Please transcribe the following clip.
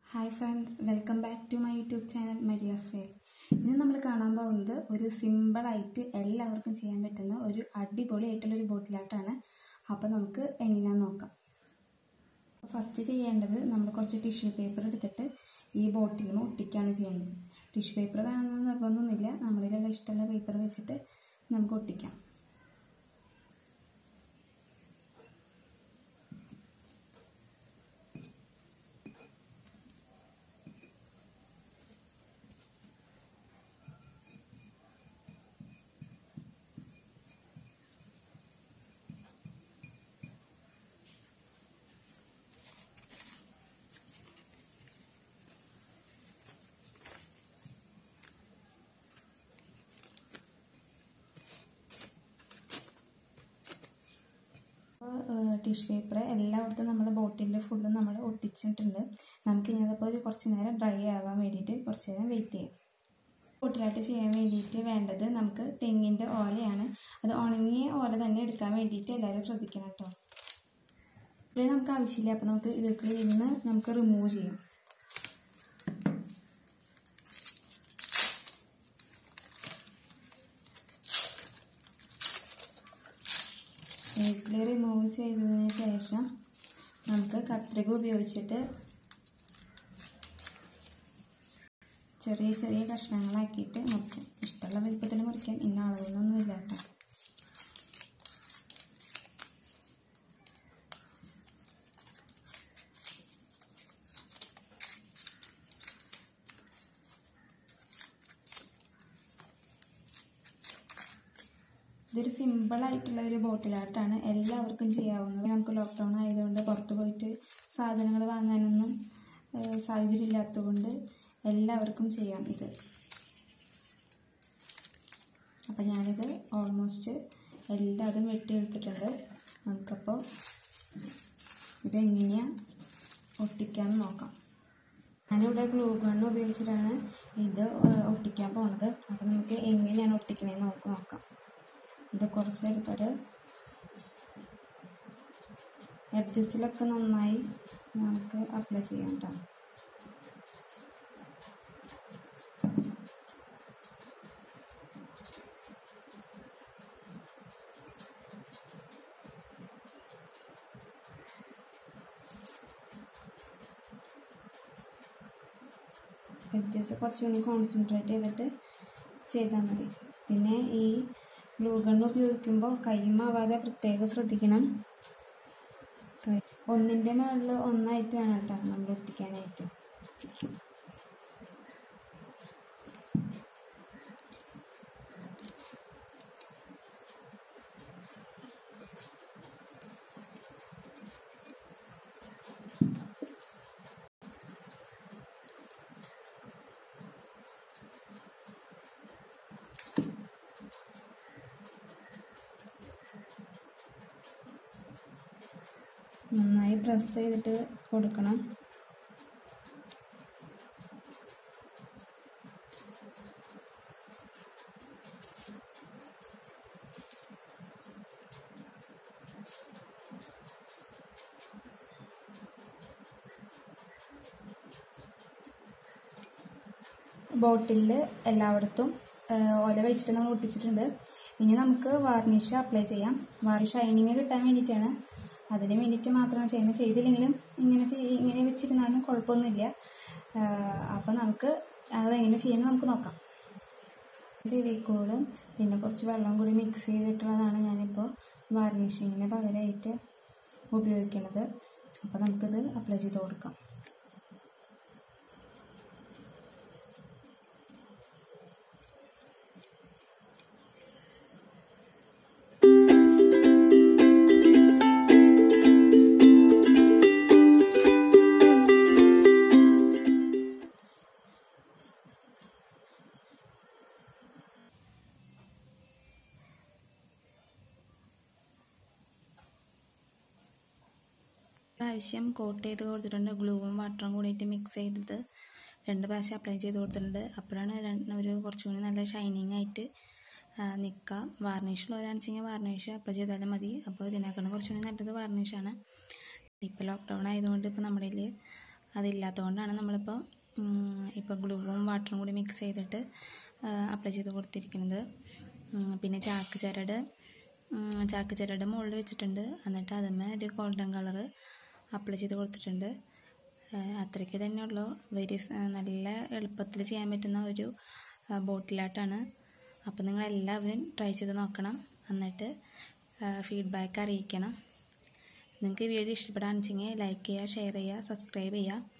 hi friends welcome back to my YouTube channel Maria's world ഇന്ന് നമ്മൾ കാണാൻ പോകുന്നത് ഒരു സിമ്പിളായിട്ട് എല്ലാവർക്കും ചെയ്യാൻ പറ്റുന്ന ഒരു അടിപൊളിയായിട്ടുള്ള ഒരു ബോട്ടിലാട്ടാണ് അപ്പോൾ നമുക്ക് എങ്ങനെയാണെന്ന് നോക്കാം ഫസ്റ്റ് ചെയ്യേണ്ടത് നമ്മൾ കുറച്ച് ടിഷ്യൂ പേപ്പർ എടുത്തിട്ട് ഈ ബോട്ടിലും ഒട്ടിക്കുകയാണ് ചെയ്യേണ്ടത് ടിഷ്യൂ പേപ്പർ വേണമെന്ന് നിർബന്ധമൊന്നുമില്ല നമ്മളിലുള്ള ഇഷ്ടമുള്ള പേപ്പർ വെച്ചിട്ട് നമുക്ക് ഒട്ടിക്കാം ടിഷ്യൂ പേപ്പർ എല്ലായിടത്തും നമ്മൾ ബോട്ടിലിൽ ഫുള്ളും നമ്മൾ ഒട്ടിച്ചിട്ടുണ്ട് നമുക്ക് ഇനി അതപ്പോൾ ഒരു കുറച്ച് നേരം ഡ്രൈ ആവാൻ വേണ്ടിയിട്ട് കുറച്ച് നേരം വെയിറ്റ് ചെയ്യാം ബോട്ടിലായിട്ട് ചെയ്യാൻ വേണ്ടിയിട്ട് വേണ്ടത് നമുക്ക് തെങ്ങിൻ്റെ ഓലയാണ് അത് ഉണങ്ങിയ ഓല തന്നെ എടുക്കാൻ വേണ്ടിയിട്ട് എല്ലാവരും ശ്രദ്ധിക്കണം കേട്ടോ ഇവിടെ നമുക്ക് ആവശ്യമില്ല അപ്പോൾ നമുക്ക് ഇതിൽ നിന്ന് നമുക്ക് റിമൂവ് ചെയ്യാം സൈക്കിൾ റിമൂവ് ചെയ്തതിന് ശേഷം നമുക്ക് കത്രിക ഉപയോഗിച്ചിട്ട് ചെറിയ ചെറിയ കഷ്ണങ്ങളാക്കിയിട്ട് മുറിക്കാം ഇഷ്ടമുള്ള വലിപ്പത്തിൽ മുറിക്കാം ഇന്ന അളവൊന്നും ഇല്ല കേട്ടോ ഇതൊരു സിമ്പിളായിട്ടുള്ള ഒരു ബോട്ടിലാട്ടാണ് എല്ലാവർക്കും ചെയ്യാവുന്നത് നമുക്ക് ലോക്ക്ഡൗൺ ആയതുകൊണ്ട് പുറത്ത് പോയിട്ട് സാധനങ്ങൾ വാങ്ങാനൊന്നും സാഹചര്യം ഇല്ലാത്തതുകൊണ്ട് എല്ലാവർക്കും ചെയ്യാം ഇത് അപ്പം ഞാനിത് ഓൾമോസ്റ്റ് എല്ലാതും വെട്ടിയെടുത്തിട്ടുണ്ട് നമുക്കപ്പോൾ ഇതെങ്ങനെയാണ് ഒട്ടിക്കാമെന്ന് നോക്കാം ഞാനിവിടെ ഗ്ലൂ ഗണ്ണ് ഉപയോഗിച്ചിട്ടാണ് ഇത് ഒട്ടിക്കാൻ പോണത് അപ്പോൾ നമുക്ക് എങ്ങനെയാണ് ഒട്ടിക്കണേന്ന് നമുക്ക് നോക്കാം ഇത് കുറച്ചെടുത്തിട്ട് എഡ്ജസിലൊക്കെ നന്നായി നമുക്ക് അപ്ലൈ ചെയ്യാം കേട്ടോ എഡ്ജസ് കുറച്ചുകൂടി കോൺസെൻട്രേറ്റ് ചെയ്തിട്ട് ചെയ്താൽ മതി പിന്നെ ഈ ഗ്ലൂ ഗണ്ണ് ഉപയോഗിക്കുമ്പോൾ കൈമാവാതെ പ്രത്യേകം ശ്രദ്ധിക്കണം ഒന്നിൻ്റെ മുകളിൽ ഒന്നായിട്ട് വേണം കേട്ടോ നമ്മൾ ഒട്ടിക്കാനായിട്ട് നന്നായി പ്രസ് ചെയ്തിട്ട് കൊടുക്കണം ബോട്ടിലിൽ എല്ലായിടത്തും ഓല വെച്ചിട്ട് നമ്മൾ ഒട്ടിച്ചിട്ടുണ്ട് ഇനി നമുക്ക് വാർണിഷ് അപ്ലൈ ചെയ്യാം വാർണിഷ് ഷൈനിങ് കിട്ടാൻ വേണ്ടിയിട്ടാണ് അതിന് വേണ്ടിയിട്ട് മാത്രമാണ് ചെയ്യുന്നത് ചെയ്തില്ലെങ്കിലും ഇങ്ങനെ ഇങ്ങനെ വെച്ചിരുന്നാലും കുഴപ്പമൊന്നുമില്ല അപ്പോൾ നമുക്ക് അതെങ്ങനെ ചെയ്യുന്നത് നമുക്ക് നോക്കാം ഫെവിക്കോളും പിന്നെ കുറച്ച് വെള്ളം കൂടി മിക്സ് ചെയ്തിട്ടുള്ളതാണ് ഞാനിപ്പോൾ വാർണിഷിങ്ങിന് പകരമായിട്ട് ഉപയോഗിക്കുന്നത് അപ്പോൾ നമുക്കിത് അപ്ലൈ ചെയ്ത് കൊടുക്കാം പ്രാവശ്യം കോട്ട് ചെയ്ത് കൊടുത്തിട്ടുണ്ട് ഗ്ലൂവും വാട്ടറും കൂടിയിട്ട് മിക്സ് ചെയ്തിട്ട് രണ്ട് പ്രാവശ്യം അപ്ലൈ ചെയ്ത് കൊടുത്തിട്ടുണ്ട് അപ്പോഴാണ് ഒരു കുറച്ചും കൂടി നല്ല ഷൈനിങ് ആയിട്ട് നിൽക്കുക വാർണിഷുള്ളവരാണെന്ന് വെച്ചെങ്കിൽ വാർണിഷ് അപ്ലൈ ചെയ്താലും മതി അപ്പോൾ ഇതിനേക്കാളും കുറച്ചുകൂടി നല്ലത് വാർണിഷാണ് ഇപ്പോൾ ലോക്ക്ഡൗൺ ആയതുകൊണ്ട് ഇപ്പോൾ നമ്മുടെ കയ്യിൽ അതില്ലാത്തതുകൊണ്ടാണ് നമ്മളിപ്പോൾ ഇപ്പോൾ ഗ്ലൂവും വാട്ടറും കൂടി മിക്സ് ചെയ്തിട്ട് അപ്ലൈ ചെയ്ത് കൊടുത്തിരിക്കുന്നത് ഉം, പിന്നെ ചാക്ക് ചരട് ഉം, ചാക്ക് ചരട് മുകളിൽ വെച്ചിട്ടുണ്ട് എന്നിട്ട് അതിന്മേ ഒരു ഗോൾഡൻ കളറ് അപ്ലൈ ചെയ്ത് കൊടുത്തിട്ടുണ്ട് ഏഹ് അത്രയ്ക്ക് തന്നെയുള്ളൂ വെരി സ്- നല്ല എളുപ്പത്തിൽ ചെയ്യാൻ പറ്റുന്ന ഒരു ബോട്ടിലായിട്ടാണ് അപ്പോൾ നിങ്ങൾ എല്ലാവരും ട്രൈ ചെയ്ത് നോക്കണം എന്നിട്ട് ഫീഡ്ബാക്ക് അറിയിക്കണം നിങ്ങൾക്ക് ഈ വീഡിയോ ഇഷ്ടപ്പെടാന്ന് വെച്ചെങ്കിൽ ലൈക്ക് ചെയ്യുക ഷെയർ ചെയ്യുക സബ്സ്ക്രൈബ് ചെയ്യുക